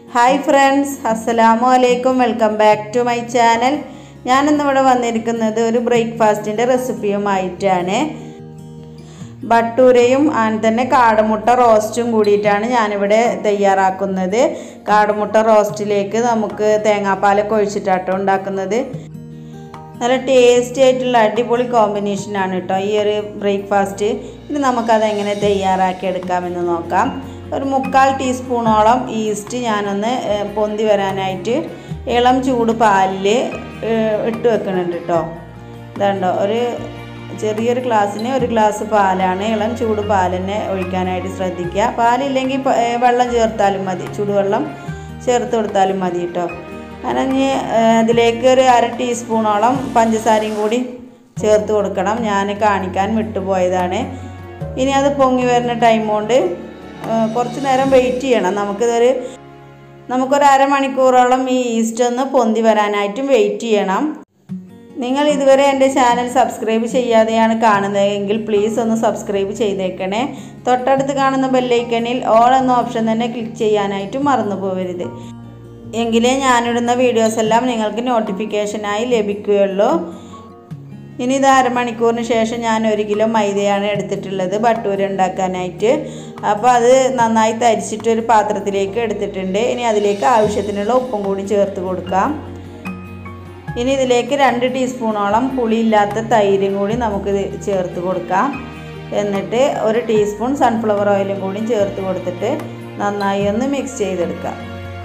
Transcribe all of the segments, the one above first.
hi friends അസ്സലാമു അലൈക്കും welcome back to my channel ഞാനിന്നിവിടെ വന്നിരിക്കുന്നത് ഒരു ബ്രേക്ക്ഫാസ്റ്റിൻ്റെ റെസിപ്പിയുമായിട്ടാണ് ബട്ടൂരയും അങ്ങനെ തന്നെ കാടമുട്ട റോസ്റ്റും കൂടിയിട്ടാണ് ഞാനിവിടെ തയ്യാറാക്കുന്നത് കാടമുട്ട റോസ്റ്റിലേക്ക് നമുക്ക് തേങ്ങാപ്പാലൊക്കെ ഒഴിച്ചിട്ടാട്ടോ ഉണ്ടാക്കുന്നത് നല്ല ടേസ്റ്റി ആയിട്ടുള്ള അടിപൊളി കോമ്പിനേഷനാണ് കേട്ടോ ഈ ഒരു ബ്രേക്ക്ഫാസ്റ്റ് ഇനി നമുക്കത് എങ്ങനെ തയ്യാറാക്കി എടുക്കാമെന്ന് നോക്കാം ഒരു മുക്കാൽ ടീസ്പൂണോളം ഈസ്റ്റ് ഞാനൊന്ന് ഏഹ്, പൊന്തി വരാനായിട്ട് ഇളം ചൂട് പാലിൽ ഏഹ്, ഇട്ട് വെക്കുന്നുണ്ട് കേട്ടോ ഇതുണ്ടോ ഒരു ചെറിയൊരു ഗ്ലാസ്സിന് ഒരു ഗ്ലാസ് പാലാണ് ഇളം ചൂട് പാൽ തന്നെ ഒഴിക്കാനായിട്ട് ശ്രദ്ധിക്കുക പാലില്ലെങ്കിൽ പ- ഏഹ്, വെള്ളം ചേർത്താലും മതി ചൂടുവെള്ളം ചേർത്ത് കൊടുത്താലും മതി കേട്ടോ അങ്ങനെ ഇനി ഏഹ്, അതിലേക്ക് ഒരു അര ടീസ്പൂണോളം പഞ്ചസാരയും കൂടി ചേർത്ത് കൊടുക്കണം ഞാൻ കാണിക്കാൻ വിട്ടുപോയതാണ് ഇനി അത് പൊങ്ങി വരുന്ന ടൈം കൊണ്ട് ഏഹ്, കുറച്ച് നേരം വെയിറ്റ് ചെയ്യണം നമുക്കിതൊരു നമുക്കൊരു അരമണിക്കൂറോളം ഈ ഈസ്റ്റ് ഒന്ന് പൊന്തി വരാനായിട്ടും വെയിറ്റ് ചെയ്യണം നിങ്ങൾ ഇതുവരെ എൻ്റെ ചാനൽ സബ്സ്ക്രൈബ് ചെയ്യാതെയാണ് കാണുന്നതെങ്കിൽ പ്ലീസ് ഒന്ന് സബ്സ്ക്രൈബ് ചെയ്തേക്കണേ തൊട്ടടുത്ത് കാണുന്ന ബെല്ലൈക്കണിൽ ഓൾ എന്ന ഓപ്ഷൻ തന്നെ ക്ലിക്ക് ചെയ്യാനായിട്ട് മറന്നു പോകരുത് എങ്കിലേ ഞാനിടുന്ന വീഡിയോസ് എല്ലാം നിങ്ങൾക്ക് നോട്ടിഫിക്കേഷനായി ലഭിക്കുകയുള്ളൂ ഇനി ഇത് അരമണിക്കൂറിന് ശേഷം ഞാൻ ഒരു കിലോ മൈദയാണ് എടുത്തിട്ടുള്ളത് ബട്ടൂര ഉണ്ടാക്കാനായിട്ട് അപ്പോൾ അത് നന്നായി തരിച്ചിട്ട് ഒരു പാത്രത്തിലേക്ക് എടുത്തിട്ടുണ്ട് ഇനി അതിലേക്ക് ആവശ്യത്തിനുള്ള ഉപ്പും കൂടി ചേർത്ത് കൊടുക്കാം ഇനി ഇതിലേക്ക് രണ്ട് ടീസ്പൂണോളം പുളിയില്ലാത്ത തൈരും കൂടി നമുക്ക് ഇത് ചേർത്ത് കൊടുക്കാം എന്നിട്ട് ഒരു ടീസ്പൂൺ സൺഫ്ലവർ ഓയിലും കൂടി ചേർത്ത് കൊടുത്തിട്ട് നന്നായി ഒന്ന് മിക്സ് ചെയ്തെടുക്കാം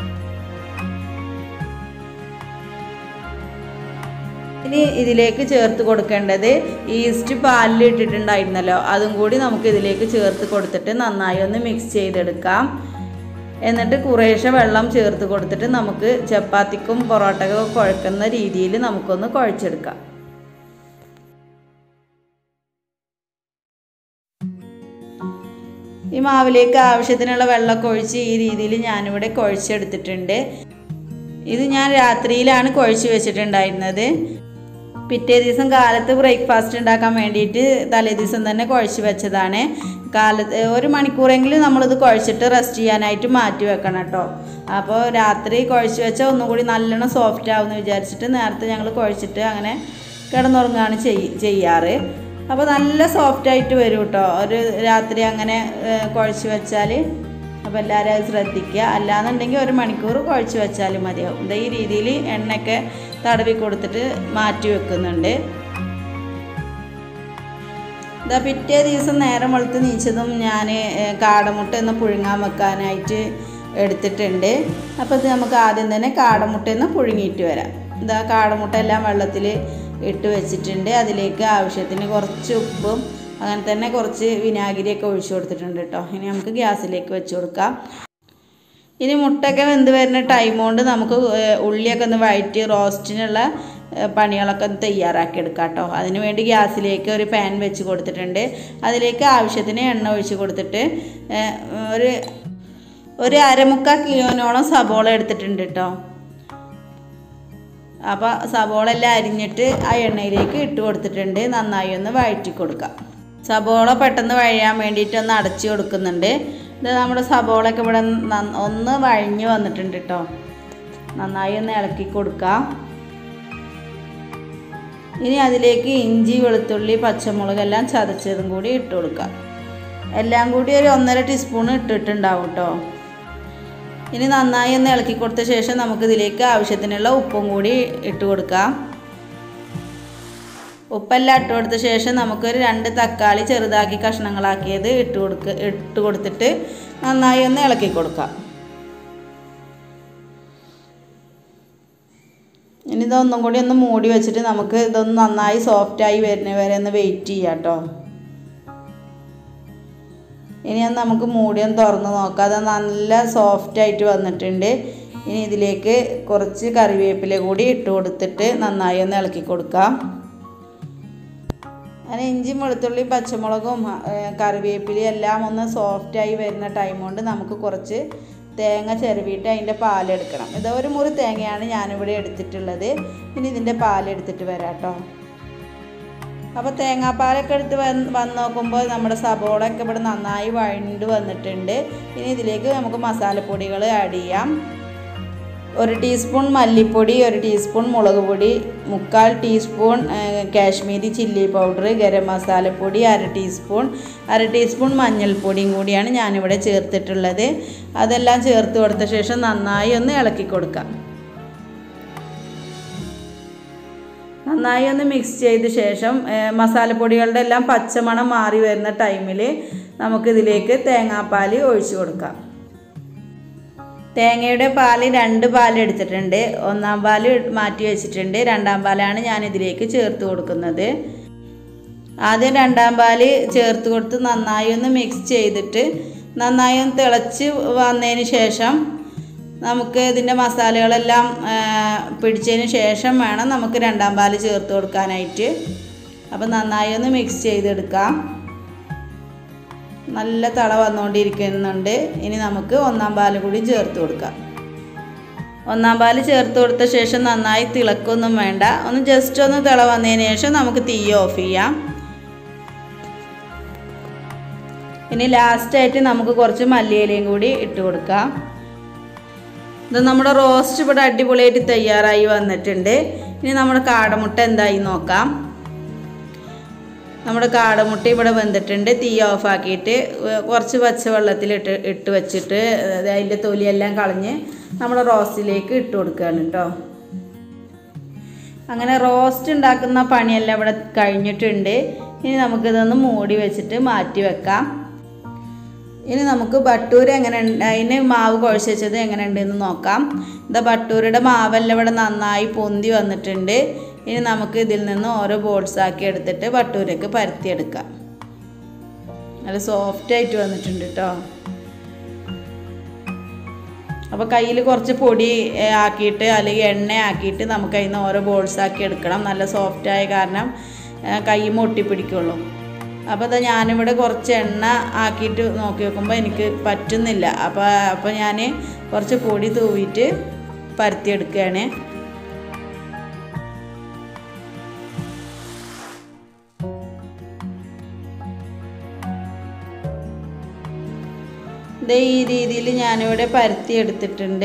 ഇനി ഇതിലേക്ക് ചേർത്ത് കൊടുക്കേണ്ടത് ഈസ്റ്റ് പാലിൽ ഇട്ടിട്ടുണ്ടായിരുന്നല്ലോ അതും കൂടി നമുക്ക് ഇതിലേക്ക് ചേർത്ത് കൊടുത്തിട്ട് നന്നായി ഒന്ന് മിക്സ് ചെയ്തെടുക്കാം എന്നിട്ട് കുറേശ്ശെ വെള്ളം ചേർത്ത് കൊടുത്തിട്ട് നമുക്ക് ചപ്പാത്തിക്കും പൊറോട്ടക്കും കുഴക്കുന്ന രീതിയിൽ നമുക്കൊന്ന് കുഴച്ചെടുക്കാം ഈ മാവിലേക്ക് ആവശ്യത്തിനുള്ള വെള്ളമൊക്കെ ഒഴിച്ച് ഈ രീതിയിൽ ഞാനിവിടെ കുഴച്ചെടുത്തിട്ടുണ്ട് ഇത് ഞാൻ രാത്രിയിലാണ് കുഴച്ച് വെച്ചിട്ടുണ്ടായിരുന്നത് പിറ്റേ ദിവസം കാലത്ത് ബ്രേക്ക്ഫാസ്റ്റ് ഉണ്ടാക്കാൻ വേണ്ടിയിട്ട് തലേ ദിവസം തന്നെ കുഴച്ച് വെച്ചതാണ് കാലത്ത് ഒരു മണിക്കൂറെങ്കിലും നമ്മളിത് കുഴച്ചിട്ട് റെസ്റ്റ് ചെയ്യാനായിട്ട് മാറ്റി വെക്കണം കേട്ടോ അപ്പോൾ രാത്രി കുഴച്ച് വെച്ചാൽ ഒന്നും കൂടി നല്ലോണം സോഫ്റ്റ് ആവുമെന്ന് വിചാരിച്ചിട്ട് നേരത്തെ ഞങ്ങൾ കുഴച്ചിട്ട് അങ്ങനെ കിടന്നുറങ്ങുകയാണ് ചെയ് ചെയ്യാറ് അപ്പോൾ നല്ല സോഫ്റ്റ് ആയിട്ട് വരും കേട്ടോ ഒരു രാത്രി അങ്ങനെ ഏഹ്, കുഴച്ച് വെച്ചാൽ അപ്പോൾ എല്ലാവരും അത് ശ്രദ്ധിക്കുക അല്ലാന്നുണ്ടെങ്കിൽ ഒരു മണിക്കൂർ കുഴച്ച് വെച്ചാലും മതിയാവും ദേ ഈ രീതിയിൽ എണ്ണയൊക്കെ തടവി കൊടുത്തിട്ട് മാറ്റി വെക്കുന്നുണ്ട് ഇതാ പിറ്റേ ദിവസം നേരം വെളുത്ത് നീച്ചതും ഞാൻ കാടമുട്ട ഒന്ന് പുഴുങ്ങാൻ വെക്കാനായിട്ട് എടുത്തിട്ടുണ്ട് അപ്പോൾ ഇത് നമുക്ക് ആദ്യം തന്നെ കാടമുട്ട ഒന്ന് പുഴുങ്ങിയിട്ട് വരാം ഇതാ കാടമുട്ട എല്ലാം വെള്ളത്തിൽ ഇട്ട് വെച്ചിട്ടുണ്ട് അതിലേക്ക് ആവശ്യത്തിന് കുറച്ച് ഉപ്പും അങ്ങനെ തന്നെ കുറച്ച് വിനാഗിരിയൊക്കെ ഒഴിച്ചു കൊടുത്തിട്ടുണ്ട് കേട്ടോ ഇനി നമുക്ക് ഗ്യാസിലേക്ക് വെച്ച് കൊടുക്കാം ഇനി മുട്ടയൊക്കെ വെന്ത് വരുന്ന ടൈം കൊണ്ട് നമുക്ക് ഏഹ്, ഉള്ളിയൊക്കെ ഒന്ന് വഴറ്റി റോസ്റ്റിനുള്ള ഏഹ്, പണികളൊക്കെ ഒന്ന് തയ്യാറാക്കി എടുക്കാം കേട്ടോ അതിന് വേണ്ടി ഗ്യാസിലേക്ക് ഒരു പാൻ വെച്ച് കൊടുത്തിട്ടുണ്ട് അതിലേക്ക് ആവശ്യത്തിന് എണ്ണ ഒഴിച്ച് കൊടുത്തിട്ട് ഏഹ്, ഒരു ഒരു അരമുക്കാൽ കിലോനോളം സബോള എടുത്തിട്ടുണ്ട് കേട്ടോ അപ്പോൾ സബോള എല്ലാം അരിഞ്ഞിട്ട് ആ എണ്ണയിലേക്ക് ഇട്ട് കൊടുത്തിട്ടുണ്ട് നന്നായി ഒന്ന് വഴറ്റി കൊടുക്കാം സബോള പെട്ടെന്ന് വഴിയാൻ വേണ്ടിയിട്ട് ഒന്ന് അടച്ചു കൊടുക്കുന്നുണ്ട് ഇത് നമ്മുടെ സബോളയൊക്കെ ഇവിടെ നന്ന- ഒന്ന് വഴിഞ്ഞ് വന്നിട്ടുണ്ട് കേട്ടോ നന്നായി ഒന്ന് ഇളക്കി കൊടുക്കാം ഇനി അതിലേക്ക് ഇഞ്ചി വെളുത്തുള്ളി പച്ചമുളക് എല്ലാം ചതച്ചതും കൂടി ഇട്ട് കൊടുക്കാം എല്ലാം കൂടി ഒരു ഒന്നര ടീസ്പൂൺ ഇട്ടിട്ടുണ്ടാവും കേട്ടോ ഇനി നന്നായി ഒന്ന് ഇളക്കി കൊടുത്ത ശേഷം നമുക്ക് ഇതിലേക്ക് ആവശ്യത്തിനുള്ള ഉപ്പും കൂടി ഇട്ട് കൊടുക്കാം ഉപ്പെല്ലാം ഇട്ട് കൊടുത്ത ശേഷം നമുക്കൊരു രണ്ട് തക്കാളി ചെറുതാക്കി കഷ്ണങ്ങളാക്കിയത് ഇട്ട് കൊടുക്ക ഇട്ട് കൊടുത്തിട്ട് നന്നായി ഒന്ന് ഇളക്കി കൊടുക്കാം ഇനി ഇതൊന്നും കൂടി ഒന്ന് മൂടി വെച്ചിട്ട് നമുക്ക് ഇതൊന്ന് നന്നായി സോഫ്റ്റായി വരുന്ന വരെ ഒന്ന് വെയിറ്റ് ചെയ്യാം കേട്ടോ ഇനി ഒന്ന് നമുക്ക് മൂടിയൊന്ന് തുറന്ന് നോക്കാം അത് നല്ല സോഫ്റ്റ് ആയിട്ട് വന്നിട്ടുണ്ട് ഇനി ഇതിലേക്ക് കുറച്ച് കറിവേപ്പില കൂടി ഇട്ട് കൊടുത്തിട്ട് നന്നായി ഒന്ന് ഇളക്കി കൊടുക്കാം അങ്ങനെ ഇഞ്ചിയും വെളുത്തുള്ളി പച്ചമുളകും ഏഹ്, കറിവേപ്പിലയും എല്ലാം ഒന്ന് സോഫ്റ്റായി വരുന്ന ടൈം കൊണ്ട് നമുക്ക് കുറച്ച് തേങ്ങ ചിരവിയിട്ട് അതിൻ്റെ പാലെടുക്കണം ഇത് ഒരു മുറി തേങ്ങയാണ് ഞാനിവിടെ എടുത്തിട്ടുള്ളത് ഇനി ഇതിൻ്റെ പാലെടുത്തിട്ട് വരാം കേട്ടോ അപ്പോൾ തേങ്ങാപ്പാലൊക്കെ എടുത്ത് വന്ന് വന്ന് നോക്കുമ്പോൾ നമ്മുടെ സബോളയൊക്കെ ഇവിടെ നന്നായി വഴണ്ട് വന്നിട്ടുണ്ട് ഇനി ഇതിലേക്ക് നമുക്ക് മസാലപ്പൊടികൾ ആഡ് ചെയ്യാം ഒരു ടീസ്പൂൺ മല്ലിപ്പൊടി ഒരു ടീസ്പൂൺ മുളക് പൊടി മുക്കാൽ ടീസ്പൂൺ ഏഹ്, കാശ്മീരി ചില്ലി പൗഡർ ഗരം മസാലപ്പൊടി അര ടീസ്പൂൺ അര ടീസ്പൂൺ മഞ്ഞൾപ്പൊടിയും കൂടിയാണ് ഞാനിവിടെ ചേർത്തിട്ടുള്ളത് അതെല്ലാം ചേർത്ത് കൊടുത്ത ശേഷം നന്നായി ഒന്ന് ഇളക്കി കൊടുക്കാം നന്നായി ഒന്ന് മിക്സ് ചെയ്ത ശേഷം ഏഹ്, മസാലപ്പൊടികളുടെ എല്ലാം പച്ചമണം മാറി വരുന്ന ടൈമിൽ നമുക്കിതിലേക്ക് തേങ്ങാപ്പാൽ ഒഴിച്ചു കൊടുക്കാം തേങ്ങയുടെ പാല് രണ്ട് പാൽ എടുത്തിട്ടുണ്ട് ഒന്നാം പാൽ മാറ്റി വെച്ചിട്ടുണ്ട് രണ്ടാം പാലാണ് ഞാൻ ഇതിലേക്ക് ചേർത്ത് കൊടുക്കുന്നത് ആദ്യം രണ്ടാം പാല് ചേർത്ത് കൊടുത്ത് നന്നായി ഒന്ന് മിക്സ് ചെയ്തിട്ട് നന്നായി ഒന്ന് തിളച്ച് വന്നതിന് ശേഷം നമുക്ക് ഇതിൻ്റെ മസാലകളെല്ലാം ആ, പിടിച്ചതിന് ശേഷം വേണം നമുക്ക് രണ്ടാം പാല് ചേർത്ത് കൊടുക്കാനായിട്ട് അപ്പോൾ നന്നായി ഒന്ന് മിക്സ് ചെയ്തെടുക്കാം നല്ല തള വന്നുകൊണ്ടിരിക്കുന്നുണ്ട് ഇനി നമുക്ക് ഒന്നാം പാല് കൂടി ചേർത്ത് കൊടുക്കാം ഒന്നാം പാല് ചേർത്ത് കൊടുത്ത ശേഷം നന്നായി തിളക്കൊന്നും വേണ്ട ഒന്ന് ജസ്റ്റ് ഒന്ന് തിള വന്നതിന് ശേഷം നമുക്ക് തീ ഓഫ് ചെയ്യാം ഇനി ലാസ്റ്റായിട്ട് നമുക്ക് കുറച്ച് മല്ലിയിലയും കൂടി ഇട്ട് കൊടുക്കാം ഇത് നമ്മുടെ റോസ്റ്റ് ഇവിടെ അടിപൊളിയായിട്ട് തയ്യാറായി വന്നിട്ടുണ്ട് ഇനി നമ്മുടെ കാടമുട്ട എന്തായി നോക്കാം നമ്മുടെ കാടമുട്ട ഇവിടെ വെന്തിട്ടുണ്ട് തീ ഓഫാക്കിയിട്ട് കുറച്ച് പച്ചവെള്ളത്തിൽ ഇട്ട് ഇട്ട് വെച്ചിട്ട് അത് അതിൻ്റെ തൊലിയെല്ലാം കളഞ്ഞ് നമ്മുടെ റോസ്റ്റിലേക്ക് ഇട്ട് കൊടുക്കുകയാണ് കേട്ടോ അങ്ങനെ റോസ്റ്റ് ഉണ്ടാക്കുന്ന പണിയെല്ലാം ഇവിടെ കഴിഞ്ഞിട്ടുണ്ട് ഇനി നമുക്കിതൊന്ന് മൂടി വെച്ചിട്ട് മാറ്റി വെക്കാം ഇനി നമുക്ക് ബട്ടൂര് എങ്ങനെ ഉണ്ട് അതിന് മാവ് കുഴച്ച് വെച്ചത് എങ്ങനെ ഉണ്ടെന്ന് നോക്കാം ഇതാ ബട്ടൂരുടെ മാവെല്ലാം ഇവിടെ നന്നായി പൊന്തി വന്നിട്ടുണ്ട് ഇനി നമുക്ക് ഇതിൽ നിന്ന് ഓരോ ബോൾസ് ആക്കി എടുത്തിട്ട് ബട്ടൂരക്ക് പരത്തിയെടുക്കാം നല്ല സോഫ്റ്റ് ആയിട്ട് വന്നിട്ടുണ്ട് കേട്ടോ അപ്പോൾ കയ്യിൽ കുറച്ച് പൊടി ഏ, ആക്കിയിട്ട് അല്ലെങ്കിൽ എണ്ണ ആക്കിയിട്ട് നമുക്ക് അതിൽ നിന്ന് ഓരോ ബോൾസ് ആക്കി എടുക്കണം നല്ല സോഫ്റ്റായ കാരണം കൈ ഒട്ടിപ്പിടിക്കുള്ളൂ അപ്പോൾ അതാ ഞാനിവിടെ കുറച്ച് എണ്ണ ആക്കിയിട്ട് നോക്കി നോക്കുമ്പോൾ എനിക്ക് പറ്റുന്നില്ല അപ്പോൾ അപ്പോൾ ഞാൻ കുറച്ച് പൊടി തൂവിയിട്ട് പരത്തിയെടുക്കുകയാണ് ദേ ഈ രീതിയിൽ ഞാനിവിടെ പരത്തി എടുത്തിട്ടുണ്ട്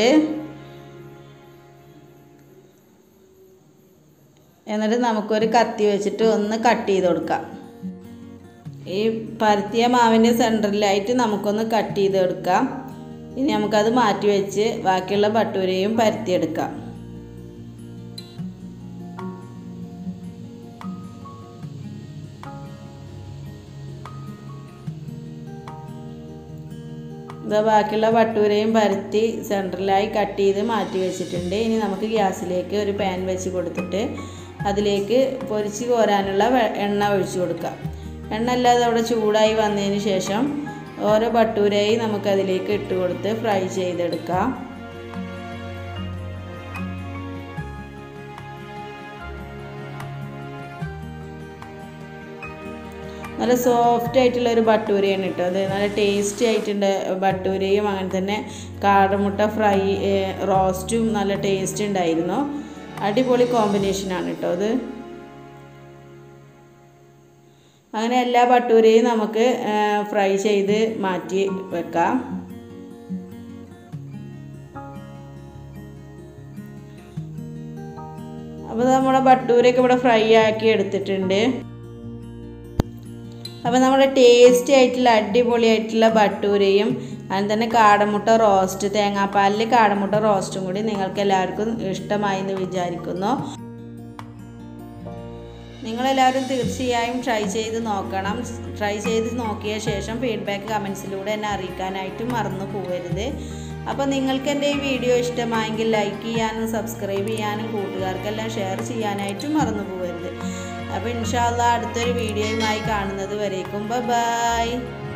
എന്നിട്ട് നമുക്കൊരു കത്തി വെച്ചിട്ട് ഒന്ന് കട്ട് ചെയ്ത് കൊടുക്കാം ഈ പരത്തിയ മാവിൻ്റെ സെൻറ്ററിലായിട്ട് നമുക്കൊന്ന് കട്ട് ചെയ്ത് എടുക്കാം ഇനി നമുക്കത് മാറ്റി വെച്ച് ബാക്കിയുള്ള ബട്ടൂരയും പരത്തിയെടുക്കാം ഇതാ ബാക്കിയുള്ള ബട്ടൂരയും പരത്തി സെൻറ്ററിലായി കട്ട് ചെയ്ത് മാറ്റി വെച്ചിട്ടുണ്ട് ഇനി നമുക്ക് ഗ്യാസിലേക്ക് ഒരു പാൻ വെച്ച് കൊടുത്തിട്ട് അതിലേക്ക് പൊരിച്ച് കോരാനുള്ള വെ- എണ്ണ ഒഴിച്ചു കൊടുക്കാം എണ്ണ അല്ലാതെ അവിടെ ചൂടായി വന്നതിന് ശേഷം ഓരോ ബട്ടൂരയും നമുക്കതിലേക്ക് ഇട്ട് കൊടുത്ത് ഫ്രൈ ചെയ്തെടുക്കാം നല്ല സോഫ്റ്റ് ആയിട്ടുള്ള ഒരു ബട്ടൂരയാണ് കേട്ടോ അത് നല്ല ടേസ്റ്റി ആയിട്ടുണ്ട് ബട്ടൂരയും അങ്ങനെ തന്നെ കാടമുട്ട ഫ്രൈ റോസ്റ്റും നല്ല ടേസ്റ്റ് ഉണ്ടായിരുന്നു അടിപൊളി കോമ്പിനേഷനാണ് കേട്ടോ അത് അങ്ങനെ എല്ലാ ബട്ടൂരയും നമുക്ക് ഫ്രൈ ചെയ്ത് മാറ്റി വെക്കാം അപ്പോൾ നമ്മുടെ ബട്ടൂരയൊക്കെ ഇവിടെ ഫ്രൈ ആക്കി എടുത്തിട്ടുണ്ട് അപ്പോൾ നമ്മുടെ ടേസ്റ്റി ആയിട്ടുള്ള അടിപൊളിയായിട്ടുള്ള ബട്ടൂരയും അതിന് തന്നെ കാടമുട്ട റോസ്റ്റ് തേങ്ങാപ്പാലിൽ കാടമുട്ട റോസ്റ്റും കൂടി നിങ്ങൾക്ക് എല്ലാവർക്കും ഇഷ്ടമായി എന്ന് വിചാരിക്കുന്നു നിങ്ങളെല്ലാവരും തീർച്ചയായും ട്രൈ ചെയ്ത് നോക്കണം ട്രൈ ചെയ്ത് നോക്കിയ ശേഷം ഫീഡ്ബാക്ക് കമൻസിലൂടെ എന്നെ അറിയിക്കാനായിട്ട് മറന്നു പോകരുത് അപ്പോൾ നിങ്ങൾക്ക് എൻ്റെ ഈ വീഡിയോ ഇഷ്ടമായെങ്കിൽ ലൈക്ക് ചെയ്യാനും സബ്സ്ക്രൈബ് ചെയ്യാനും കൂട്ടുകാർക്കെല്ലാം ഷെയർ ചെയ്യാനായിട്ടും മറന്നു പോകരുത് അപ്പോൾ ഇൻഷാല്ല അടുത്തൊരു വീഡിയോയുമായി കാണുന്നത് വരേക്കും ബൈ